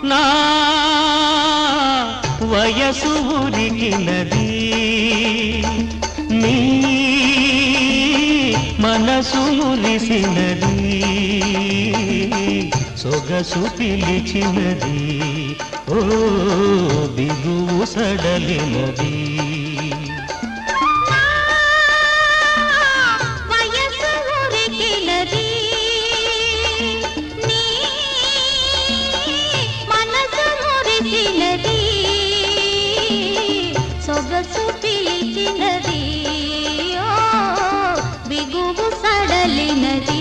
నా వయసు ఉరికినది నీ మనసు మురిసినది సొగసు పిలిచినది ఓ బిగువు సడలినది వయసు ఉరికినది నీ మనసు మురిసినది సొగసు పిలిచినది ఓ బిగువు సడలినది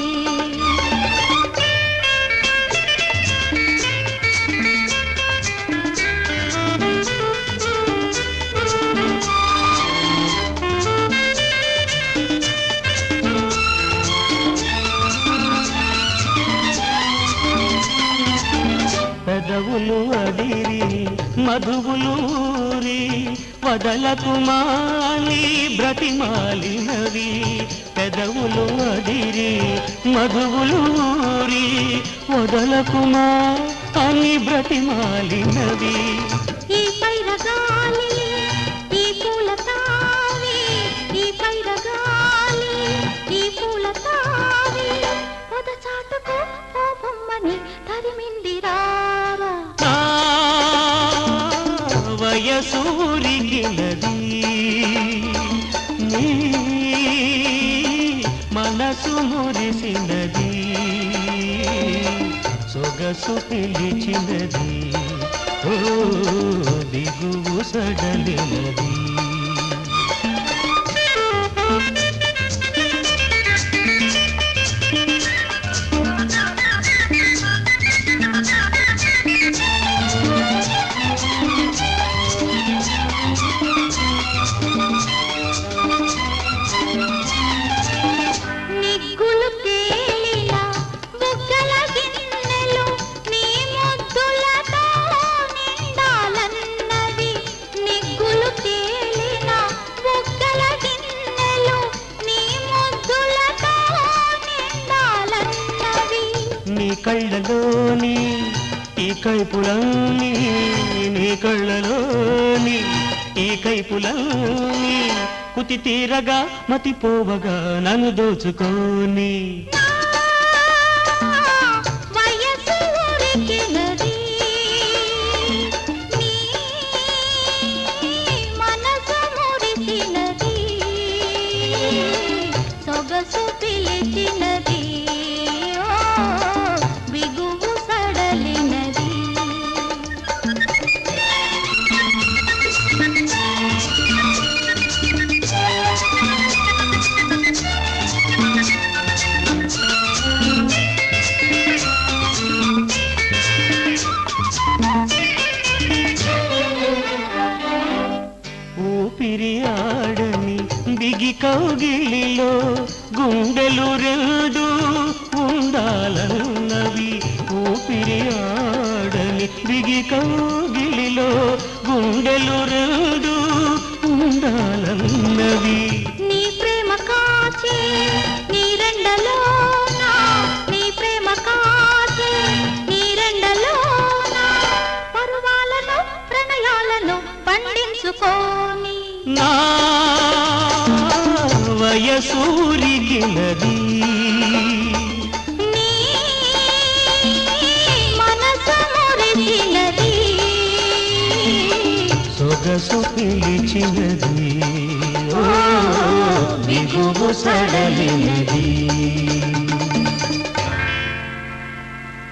పెదవులు అడిరి మధువులూరి వదలకుమాలి బ్రతిమాలినవి పెదవులు అడిరి మధువులూరి వదలకుమా అని బ్రతిమాలినవి ఈ పైరగాలి ఈ పూల తావి ఈ పైరగాలి ఈ పూల తావి పొద చాటుకు ఓ బొమ్మని తరిమింది రారా నా వయసూరిగినది నీ మనసు మురిసినది సొగసు పిలిచినది ఓ దిగువు సడలినది నిగ్గులు తేలిన బుగ్గల గిన్నెలు నీ ముద్దులతో నిండాలన్నవి నిగ్గులు తేలిన బుగ్గల గిన్నెలు నీ ముద్దులతో నిండాలన్నవి నీ కళ్ళలోని ఈ కైపులన్నీ నీ కళ్ళలోని ఈ కైపులన్నీ కుతి తీరగా మతిపోవగా నన్ను దోచుకోని వయసు ఉరికినది నీ మనసు మురిసినది సొగసు పిలిచినది ఓ బిగువు సడలినది ఊపిరి ఆడని బిగి కౌగిలిలో గుండెలు రెండు ఉండాలన్నవి ఊపిరి ఆడని బిగి కౌగిలిలో గుండెలు రెండు ఉండాలన్నవి నీ ప్రేమ కాచే నీ రెండలోన నీ ప్రేమ కాచే నీ రెండలోన పరువాలను ప్రణయాలను పండించుకోని నా వయసూరిగినది నీ మనసు మురిసినది సొగసు పిలిచినది ఓ బిగువు సడలినది